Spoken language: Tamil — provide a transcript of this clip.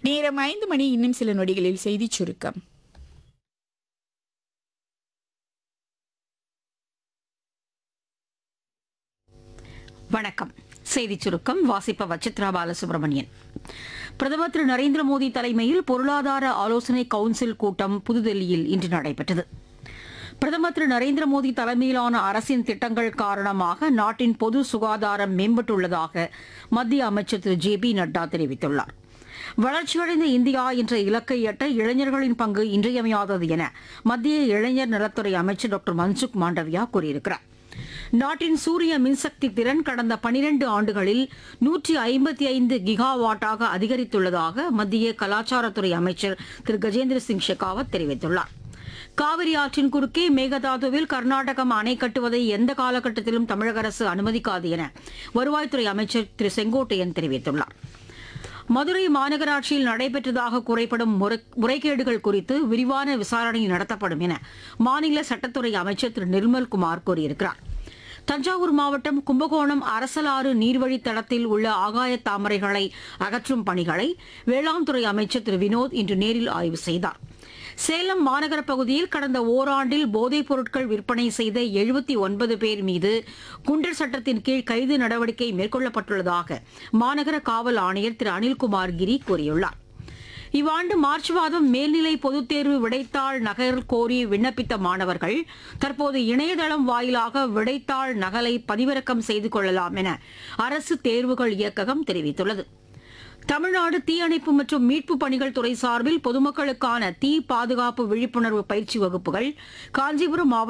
நேரம் ஐந்து மணி இன்னும் சில நொடிகளில் செய்திச் சுருக்கம் வணக்கம் செய்திச் சுருக்கம் வாசிப்பவர் சித்ரா பாலசுப்ரமணியன் பிரதமர் திரு நரேந்திர மோடி தலைமையில் பொருளாதார ஆலோசனை கவுன்சில் கூட்டம் புதுதில்லியில் இன்று நடைபெற்றது பிரதமர் திரு நரேந்திர மோடி தலைமையிலான அரசின் திட்டங்கள் காரணமாக நாட்டின் பொது சுகாதாரம் மேம்பட்டுள்ளதாக மத்திய அமைச்சர் திரு ஜே பி நட்டா தெரிவித்துள்ளார் வளர்ச்சியடைந்த இந்தியா என்ற இலக்கை எட்ட இளைஞர்களின் பங்கு இன்றியமையாதது என மத்திய இளைஞர் நலத்துறை அமைச்சர் டாக்டர் மன்சுக் மாண்டவியா கூறியிருக்கிறார் நாட்டின் சூரிய மின்சக்தி திறன் கடந்த பனிரெண்டு ஆண்டுகளில் நூற்றி ஐம்பத்தி ஐந்து கிகாவாட்டாக அதிகரித்துள்ளதாக மத்திய கலாச்சாரத்துறை அமைச்சர் திரு கஜேந்திர சிங் ஷெகாவத் தெரிவித்துள்ளார் காவிரி ஆற்றின் குறுக்கே மேகதாதுவில் கர்நாடகம் அணை கட்டுவதை எந்த காலகட்டத்திலும் தமிழக அரசு அனுமதிக்காது என வருவாய்த்துறை அமைச்சர் திரு செங்கோட்டையன் தெரிவித்துள்ளார் மதுரை மாநகராட்சியில் நடைபெற்றதாக குறைப்படும் முறை- முறைகேடுகள் குறித்து விரிவான விசாரணை நடத்தப்படும் என மாநில சட்டத்துறை அமைச்சர் திரு நிர்மல்குமார் கூறியிருக்கிறார் தஞ்சாவூர் மாவட்டம் கும்பகோணம் அரசலாறு நீர்வழித் தடத்தில் உள்ள ஆகாய தாமரைகளை அகற்றும் பணிகளை வேளாண் துறை அமைச்சர் திரு வினோத் இன்று நேரில் ஆய்வு செய்தார் சேலம் மாநகர பகுதியில் கடந்த ஓராண்டில் போதைப் பொருட்கள் விற்பனை செய்த எழுபத்தி ஒன்பது பேர் மீது குண்டர் சட்டத்தின் கீழ் கைது நடவடிக்கை மேற்கொள்ளப்பட்டுள்ளதாக மாநகர காவல் ஆணையர் திரு அனில்குமார் கிரி கூறியுள்ளார் இவ்வாண்டு மார்ச் மாதம் மேல்நிலை பொதுத் தேர்வு விடைத்தாள் நகல் கோரி விண்ணப்பித்த மாணவர்கள் தற்போது இணையதளம் வாயிலாக விடைத்தாள் நகலை பதிவிறக்கம் செய்து கொள்ளலாம் என அரசு தேர்வுகள் இயக்ககம் தெரிவித்துள்ளது தமிழ்நாடு தீயணைப்பு மற்றும் மீட்பு பணிகள் துறை சார்பில் பொதுமக்களுக்கான தீ பாதுகாப்பு விழிப்புணர்வு பயிற்சி வகுப்புகள் காஞ்சிபுரம் மாவட்ட